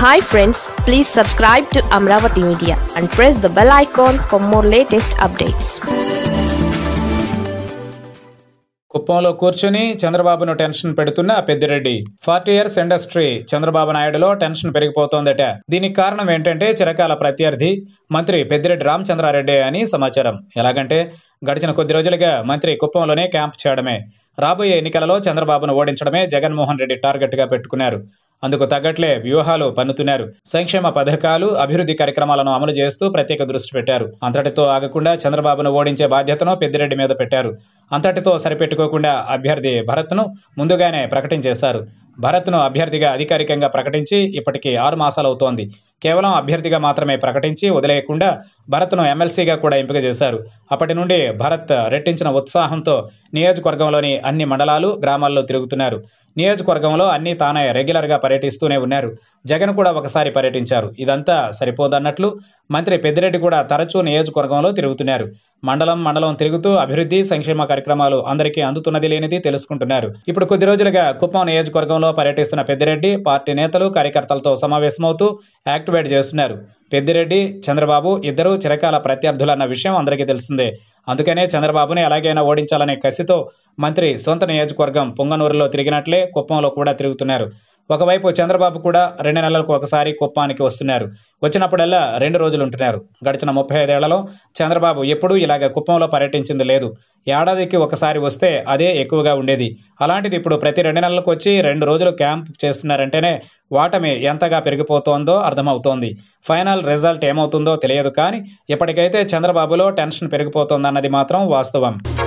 hi friends please subscribe to Amaravati media and press the bell icon for more latest updates కుప్పంలో కూర్చుని చంద్రబాబును tension పెడుతున్న Peddireddy forty years industry Chandrababu నాయుడులో tension పెరిగిపోతోందట దీనికి కారణం ఏంటంటే చిరకాల ప్రత్యర్థి మంత్రి పెద్దిరెడ్డి రామచంద్రారెడ్డి అని సమాచారం ఎలాగంటే గడిచిన కొద్ది రోజులుగా మంత్రి కుప్పంలోనే క్యాంప్ చేయడమే రాబోయే ఎన్నికలలో చంద్రబాబును ఓడించడమే జగన్మోహన్ రెడ్డి టార్గెట్గా పెట్టుకున్నారు అందుకు తగ్గట్లే వ్యూహాలు పన్నుతున్నారు సంక్షేమ పథకాలు అభివృద్ధి కార్యక్రమాలను అమలు చేస్తూ ప్రత్యేక దృష్టి పెట్టారు అంతటితో ఆగకుండా చంద్రబాబును ఓడించే బాధ్యతను పెద్దిరెడ్డి మీద పెట్టారు అంతటితో సరిపెట్టుకోకుండా అభ్యర్థి భరత్ను ముందుగానే ప్రకటించేశారు భరత్ను అభ్యర్థిగా అధికారికంగా ప్రకటించి ఇప్పటికీ ఆరు మాసాలవుతోంది కేవలం అభ్యర్థిగా మాత్రమే ప్రకటించి వదిలేయకుండా భరత్ను ఎమ్మెల్సీగా కూడా ఎంపిక చేశారు అప్పటి నుండి భరత్ రెట్టించిన ఉత్సాహంతో నియోజకవర్గంలోని అన్ని మండలాలు గ్రామాల్లో తిరుగుతున్నారు నియోజకవర్గంలో అన్ని తానే రెగ్యులర్గా పర్యటిస్తూనే ఉన్నారు జగన్ కూడా ఒకసారి పర్యటించారు ఇదంతా సరిపోదన్నట్లు మంత్రి పెద్దిరెడ్డి కూడా తరచూ నియోజకవర్గంలో తిరుగుతున్నారు మండలం మండలం తిరుగుతూ అభివృద్ధి సంక్షేమ కార్యక్రమాలు అందరికీ అందుతున్నది లేనిది తెలుసుకుంటున్నారు ఇప్పుడు కొద్ది రోజులుగా కుప్పం నియోజకవర్గంలో పర్యటిస్తున్న పెద్దిరెడ్డి పార్టీ నేతలు కార్యకర్తలతో సమావేశమవుతూ యాక్టివేట్ చేస్తున్నారు పెద్దిరెడ్డి చంద్రబాబు ఇద్దరు చిరకాల ప్రత్యర్థులన్న విషయం అందరికీ తెలిసిందే అందుకనే చంద్రబాబుని ఎలాగైనా ఓడించాలనే కసితో మంత్రి సొంత నియోజకవర్గం పొంగనూరులో తిరిగినట్లే కుప్పంలో కూడా తిరుగుతున్నారు ఒకవైపు చంద్రబాబు కూడా రెండు నెలలకు ఒకసారి కుప్పానికి వస్తున్నారు వచ్చినప్పుడల్లా రెండు రోజులు ఉంటున్నారు గడిచిన ముప్పై ఐదేళ్లలో చంద్రబాబు ఎప్పుడూ ఇలాగ కుప్పంలో పర్యటించింది లేదు ఏడాదికి ఒకసారి వస్తే అదే ఎక్కువగా ఉండేది అలాంటిది ఇప్పుడు ప్రతి రెండు నెలలకు వచ్చి రెండు రోజులు క్యాంప్ చేస్తున్నారంటేనే వాటమి ఎంతగా పెరిగిపోతోందో అర్థమవుతోంది ఫైనల్ రిజల్ట్ ఏమవుతుందో తెలియదు కానీ ఇప్పటికైతే చంద్రబాబులో టెన్షన్ పెరిగిపోతోందన్నది మాత్రం వాస్తవం